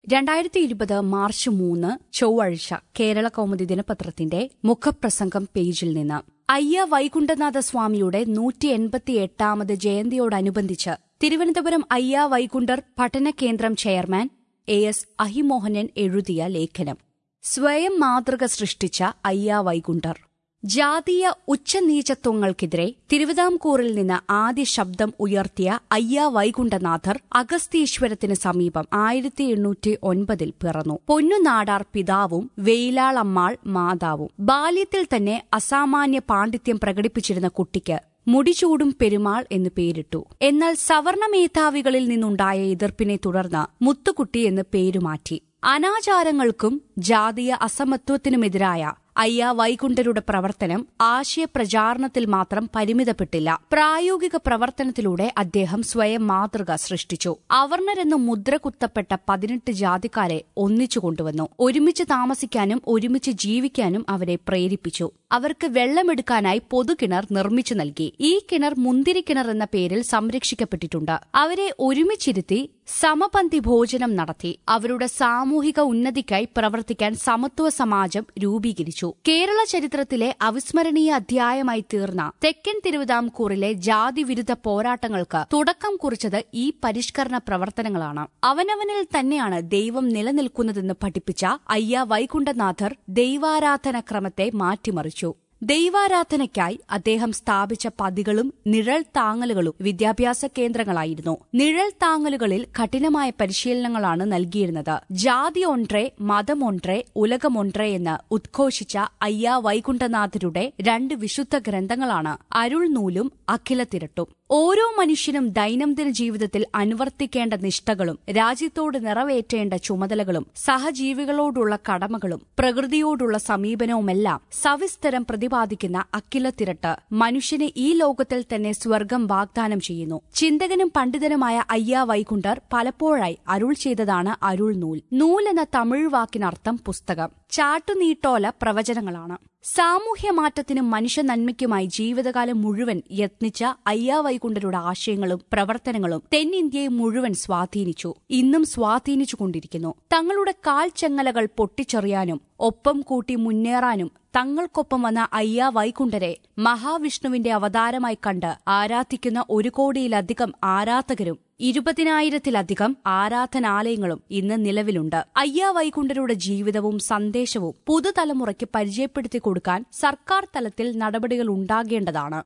രണ്ടായിരത്തി ഇരുപത് മാർച്ച് മൂന്ന് ചൊവ്വാഴ്ച കേരള കൗമുദി ദിനപത്രത്തിന്റെ മുഖപ്രസംഗം പേജിൽ നിന്ന് അയ്യ വൈകുണ്ഠനാഥ സ്വാമിയുടെ നൂറ്റി എൺപത്തിയെട്ടാമത് ജയന്തിയോടനുബന്ധിച്ച് തിരുവനന്തപുരം അയ്യ വൈകുണ്ഠർ പഠന കേന്ദ്രം ചെയർമാൻ എ എസ് അഹിമോഹനൻ എഴുതിയ ലേഖനം സ്വയം മാതൃക സൃഷ്ടിച്ച അയ്യ വൈകുണ്ഠർ ജാതീയ ഉച്ചനീചത്വങ്ങൾക്കെതിരെ തിരുവിതാംകൂറിൽ നിന്ന് ആദ്യ ശബ്ദം ഉയർത്തിയ അയ്യ വൈകുണ്ഠനാഥർ അഗസ്തീശ്വരത്തിന് സമീപം ആയിരത്തി എണ്ണൂറ്റി ഒൻപതിൽ പിറന്നു പൊന്നുനാടാർ പിതാവും വെയിലാളമ്മാൾ മാതാവും ബാല്യത്തിൽ തന്നെ അസാമാന്യ പാണ്ഡിത്യം പ്രകടിപ്പിച്ചിരുന്ന കുട്ടിക്ക് മുടിചൂടും പെരുമാൾ എന്ന് പേരിട്ടു എന്നാൽ സവർണ മേധാവികളിൽ നിന്നുണ്ടായ എതിർപ്പിനെ തുടർന്ന് മുത്തുകുട്ടി എന്ന് പേരുമാറ്റി അനാചാരങ്ങൾക്കും ജാതീയ അസമത്വത്തിനുമെതിരായ അയ്യ വൈകുണ്ഠരുടെ പ്രവർത്തനം ആശയപ്രചാരണത്തിൽ മാത്രം പരിമിതപ്പെട്ടില്ല പ്രായോഗിക പ്രവർത്തനത്തിലൂടെ അദ്ദേഹം സ്വയം മാതൃക സൃഷ്ടിച്ചു അവർണരെന്ന് മുദ്ര കുത്തപ്പെട്ട പതിനെട്ട് ജാതിക്കാരെ ഒന്നിച്ചു കൊണ്ടുവന്നു ഒരുമിച്ച് താമസിക്കാനും ഒരുമിച്ച് ജീവിക്കാനും അവരെ പ്രേരിപ്പിച്ചു അവർക്ക് വെള്ളമെടുക്കാനായി പൊതുകിണർ നിർമ്മിച്ചു നൽകി ഈ കിണർ മുന്തിരിക്കിണർ എന്ന പേരിൽ സംരക്ഷിക്കപ്പെട്ടിട്ടുണ്ട് അവരെ ഒരുമിച്ചിരുത്തി സമപന്തി ഭോജനം നടത്തി അവരുടെ സാമൂഹിക ഉന്നതിക്കായി പ്രവർത്തിക്കാൻ സമത്വ സമാജം രൂപീകരിച്ചു കേരള ചരിത്രത്തിലെ അവിസ്മരണീയ അധ്യായമായി തീർന്ന തെക്കൻ തിരുവിതാംകൂറിലെ ജാതിവിരുദ്ധ പോരാട്ടങ്ങൾക്ക് തുടക്കം കുറിച്ചത് ഈ പരിഷ്കരണ പ്രവർത്തനങ്ങളാണ് അവനവനിൽ തന്നെയാണ് ദൈവം നിലനിൽക്കുന്നതെന്ന് പഠിപ്പിച്ച അയ്യ വൈകുണ്ഠനാഥർ ദൈവാരാധന ക്രമത്തെ മാറ്റിമറിച്ചു ദൈവാരാധനയ്ക്കായി അദ്ദേഹം സ്ഥാപിച്ച പതികളും നിഴൽ താങ്ങലുകളും വിദ്യാഭ്യാസ കേന്ദ്രങ്ങളായിരുന്നു നിഴൽ താങ്ങലുകളിൽ കഠിനമായ പരിശീലനങ്ങളാണ് നൽകിയിരുന്നത് ജാതി ഒன்றേ മതമൊன்றേ ഉലകമൊன்றേ എന്ന് ഉദ്ഘോഷിച്ച അയ്യ വൈകുണ്ഠനാഥരുടെ രണ്ട് വിശുദ്ധ ഗ്രന്ഥങ്ങളാണ് അരുൾനൂലും അഖിലത്തിരട്ടും ഓരോ മനുഷ്യനും ദൈനംദിന ജീവിതത്തിൽ അനുവർത്തിക്കേണ്ട നിഷ്ഠകളും രാജ്യത്തോട് നിറവേറ്റേണ്ട ചുമതലകളും സഹജീവികളോടുള്ള കടമകളും പ്രകൃതിയോടുള്ള സമീപനവുമെല്ലാം സവിസ്തരം പ്രതിപാദിക്കുന്ന അക്കിലത്തിരട്ട് മനുഷ്യന് ഈ ലോകത്തിൽ തന്നെ സ്വർഗം വാഗ്ദാനം ചെയ്യുന്നു ചിന്തകനും പണ്ഡിതനുമായ അയ്യ വൈകുണ്ഠർ പലപ്പോഴായി അരുൾ ചെയ്തതാണ് അരുൾ നൂൽ നൂൽ എന്ന തമിഴ് വാക്കിനർത്ഥം പുസ്തകം ചാട്ടുനീട്ടോല പ്രവചനങ്ങളാണ് സാമൂഹ്യ മാറ്റത്തിനും മനുഷ്യ നന്മയ്ക്കുമായി ജീവിതകാലം മുഴുവൻ യത്നിച്ച അയ്യ വൈകുണ്ഠരുടെ ആശയങ്ങളും പ്രവർത്തനങ്ങളും തെന്നിന്ത്യയെ മുഴുവൻ സ്വാധീനിച്ചു ഇന്നും സ്വാധീനിച്ചുകൊണ്ടിരിക്കുന്നു തങ്ങളുടെ കാൽച്ചെങ്ങലകൾ പൊട്ടിച്ചെറിയാനും ഒപ്പം കൂട്ടി മുന്നേറാനും തങ്ങൾക്കൊപ്പം വന്ന അയ്യ വൈകുണ്ഠരെ മഹാവിഷ്ണുവിന്റെ അവതാരമായി കണ്ട് ആരാധിക്കുന്ന ഒരു കോടിയിലധികം ആരാധകരും ഇരുപതിനായിരത്തിലധികം ആരാധനാലയങ്ങളും ഇന്ന് നിലവിലുണ്ട് അയ്യ വൈകുണ്ഠരുടെ ജീവിതവും സന്ദേശവും പുതുതലമുറയ്ക്ക് പരിചയപ്പെടുത്തി കൊടുക്കാൻ സർക്കാർ തലത്തിൽ നടപടികൾ ഉണ്ടാകേണ്ടതാണ്